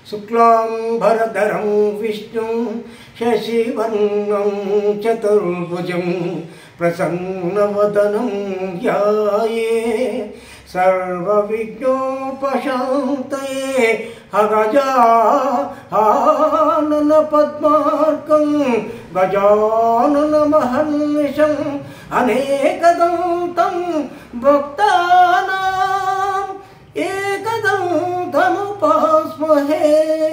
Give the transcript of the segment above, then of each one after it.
శుక్లాంబరధరం విష్ణు శశివర్ణం చతుర్భుజం ప్రసన్నవదనం ధ్యాయే సర్వవిఘ్నోపశాంతయే అగజా ఆనన పద్మార్కం గజానన మహర్నిశం అనేకదంతం భక్తానాం ఏకదంతముపాస్మహే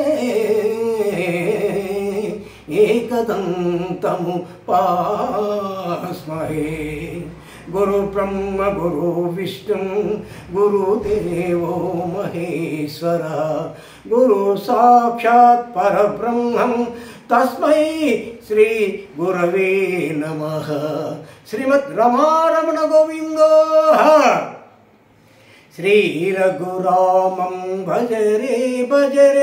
ఏకదంతము పాస్మహే గురు బ్రహ్మ గురు విష్ణు గురుదేవో మహేశ్వర గురు సాక్షాత్ పరబ్రహ్మం తస్మై శ్రీ గురవే నమ శ్రీమద్ రమారమణ గోవిందో శ్రీ రఘురామం భజరే భజరే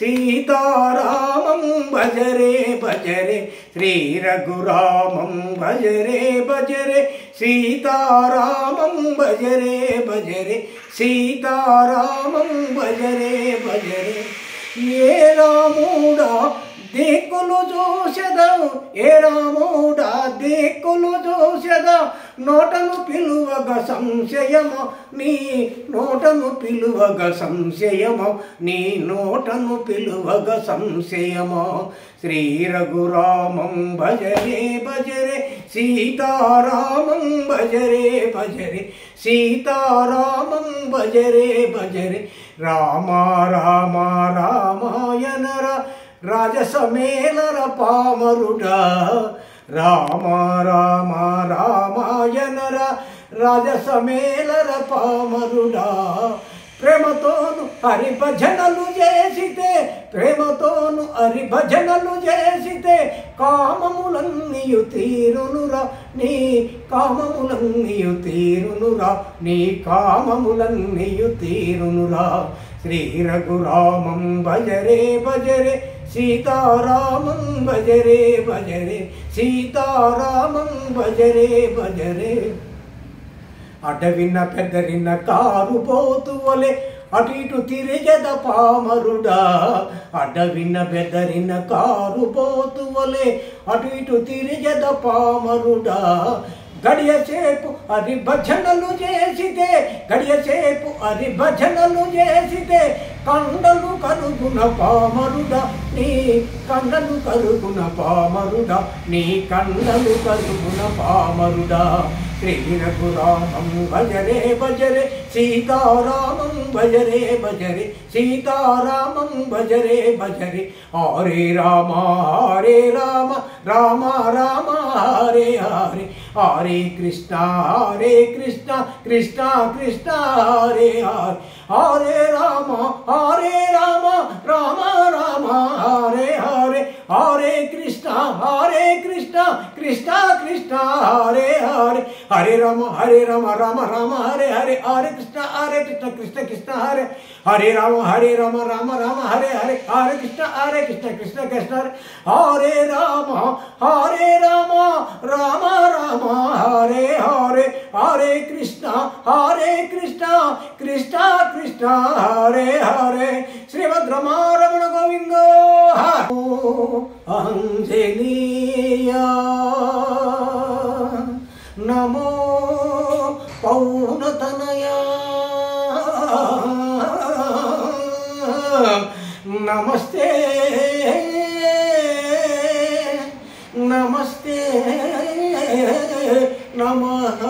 సీతారామం భజరే భజరే శ్రీ రఘురామం భజరే భజరే సీతారామం భజరే భజరే సీతారామం భజరే భజరే ఏ రాముడా దిక్కులు చూసెదా ఏ రాముడా దిక్కులు చూసెదా నోటను పిలువగ సంశయము నీ నోటను పిలువగ సంశయము నీ నోటను పిలువగ సంశయము శ్రీ రఘురామం భజరే భజరే సీతారామం భజరే భజరే సీతారామం భజరే భజరే రామ రామ రామాయణ రాజసమేలర పామరుడా రామ రామ రామాయణర రాజసమేలర పామరుడా ప్రేమతోను హరి భజనలు చేసితే ప్రేమతోను హరి భజనలు చేసితే కామములన్నీయు తీరునురా నీ కామములన్నీయు తీరునురా నీ కామములన్నీయు తీరునురా శ్రీ రఘురామం భజరే భజరే సీతారామం భజరే భజరే సీతారామం భజరే భజరే అడవిన పెదరిన కారు పోతువలే అటు ఇటు తిరిగెద పామరుడా అడవిన బెదరిన కారు పోతువలే అటు ఇటు తిరిగెద పామరుడా గడియ సేపు హరి భజనలు చేసితే గడియ సేపు హరి భజనలు చేసితే కండలు కరుగున పామరుడా నీ కండలు కరుగున పామరుడా నీ కండలు కరుగున పామరుడా శ్రీ రఘురామం భజరే భజరే సీతారామం భజరే భజరే సీతారామం భజరే భజరే హరే రామ హరే రామ రామ రామ హరే హరే హరే కృష్ణ హరే కృష్ణ కృష్ణ కృష్ణ హరే హరే హరే రామ హరే రామ రామ రామ హరే హరే హరే కృష్ణ హరే కృష్ణ కృష్ణ కృష్ణ హరే హరే హరే రామ హరే రామ రామ రామ హరే హరే హరే కృష్ణ హరే కృష్ణ కృష్ణ కృష్ణ హరే హరే రామ హరే రామ రామ రామ హరే హరే హరే కృష్ణ హరే కృష్ణ కృష్ణ కృష్ణ హరే హరే రామ హరే రామ రామ రామ హరే హరే హరే కృష్ణ హరే కృష్ణ కృష్ణ కృష్ణ హరే హరే శ్రీమద్ రమారమణ గోవిందో అంజనీయా నమో పౌనతనయా నమస్తే నమస్తే నమ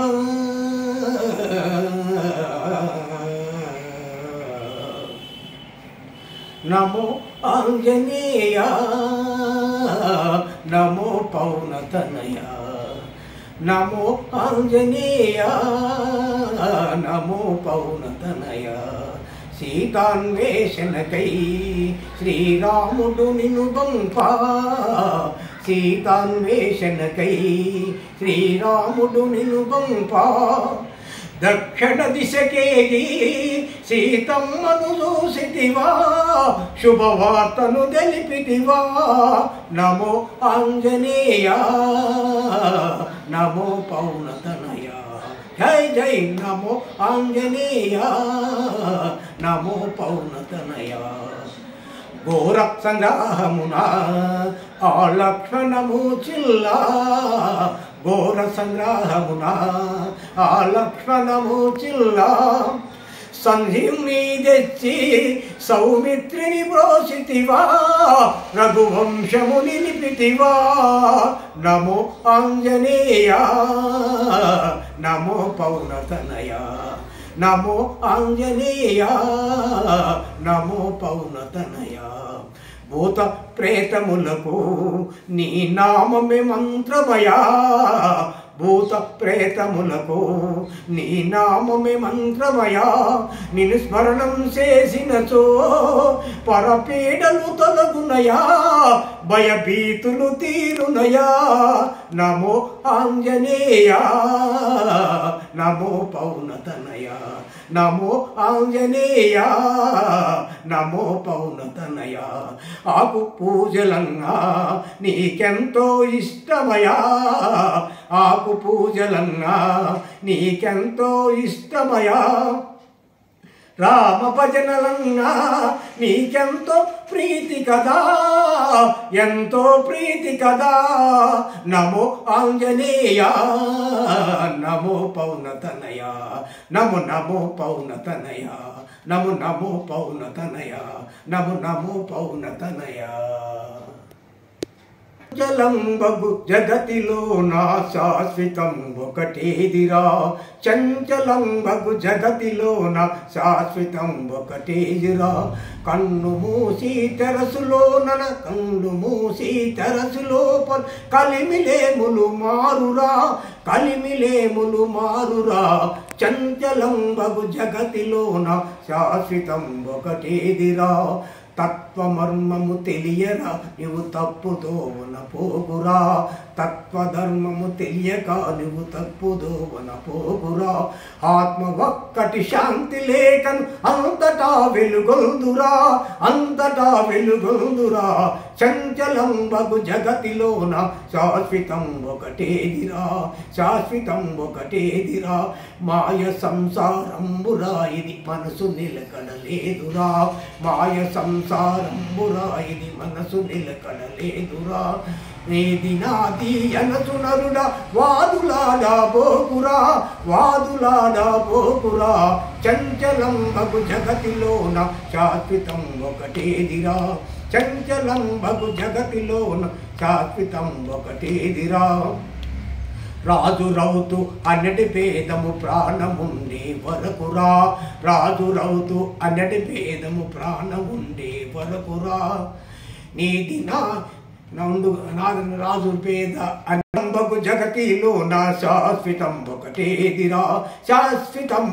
నమో ఆంజనేయ నమో పౌనతనయ నమో ఆంజనేయ నమో పౌనతనయ సీతాన్వేషణకై శ్రీరాముడు నిన్ను పంపా సీతాన్వేషణకై శ్రీరాముడు నిన్ను పంపా దక్షిణ దిశకేగి సీతమ్మను చూసితివా శుభవార్తను తెలిపితివా నమో ఆంజనేయ నమో పౌనతనయ జై జై నమో ఆంజనేయ నమో పౌనతనయ ఘోర సంగ్రహమున ఆ లక్షణము చిల్లా ఘోర సంగ్రహమున ఆ లక్షణము చిల్లా సంధిని తెచ్చి సౌమిత్రిని బ్రోసితివా రఘువంశము నిలిపితివా నమో ఆంజనేయ నమో పౌనతనయ నమో ఆంజనేయ నమో పౌనతనయ భూత ప్రేతములకు నీ నామమే మంత్రమయా భూత ప్రేతములకు నీ నామమే మంత్రమయా నిన్ను స్మరణం చేసినచో పరపీడలు తొలగునయా భయభీతులు తీరునయా నమో ఆంజనేయ నమో పౌనతనయ నమో ఆంజనేయ నమో పౌనతనయ ఆకు పూజలంగా నీకెంతో ఇష్టమయా ఆకు పూజలంగా నీకెంతో ఇష్టమయా రామ భజనలంగా నీకెంతో ప్రీతి కదా ఎంతో ప్రీతి కదా నమో ఆంజనేయ నమో పౌనతనయ నమో నమో పౌనతనయ నమో నమో పౌనతనయ నమో నమో పౌనతనయ చంచలంబగు జగతిలో నా శాశ్వతం ఒకటేదిరా చంచలంబగు జగతిలో నా శాశ్వతం ఒకటేదిరా కన్ను మూసి తెరసులో నన కన్ను మూసి తెరసులో కలిమిలేములు మారురా కలిమిలేములు మారురా చంచలంబగు జగతిలో నా శాశ్వతం ఒకటేదిరా తత్వమర్మము తెలియరా నువ్వు తప్పుదోవన పోగురా తత్వధర్మము తెలియక నువ్వు తప్పుదోవన పోగురా ఆత్మ ఒక్కటి శాంతి లేకను అంతటా వెలుగొందురా అంతటా వెలుగొందురా చంచలం బగు జగతిలోన శాశ్వతం ఒకటేదిరా శాశ్వతం ఒకటేదిరా మాయ సంసారంబురా ఇది మనసు నిలకడలేదురా మాయ సంసారంబురా ఇది మనసు నిలకడలేదురా నేది నాది అనసు నరుడా వాదులాడా పోకురా వాదులాడా పోకురా చంచలం బగు జగతిలోన శాశ్వతం ఒకటేదిరా చంచలం బగు జగతిలోన శాశ్వతం ఒకటేదిరా రాజు రౌతు అన్నటి భేదము ప్రాణముండే వరకురా రాజు రౌతు అన్నటి భేదము ప్రాణముండే వరకురా నీది నా నందు నాదు రాజు పేద అన్నంబకు జగతిలో నా శాశ్వతం ఒకటేదిరా శాశ్వతం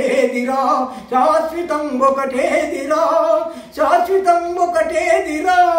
ఒకటేదిరా శాశ్వతం ఒకటేదిరా శాశ్వతం ఒకటేదిరా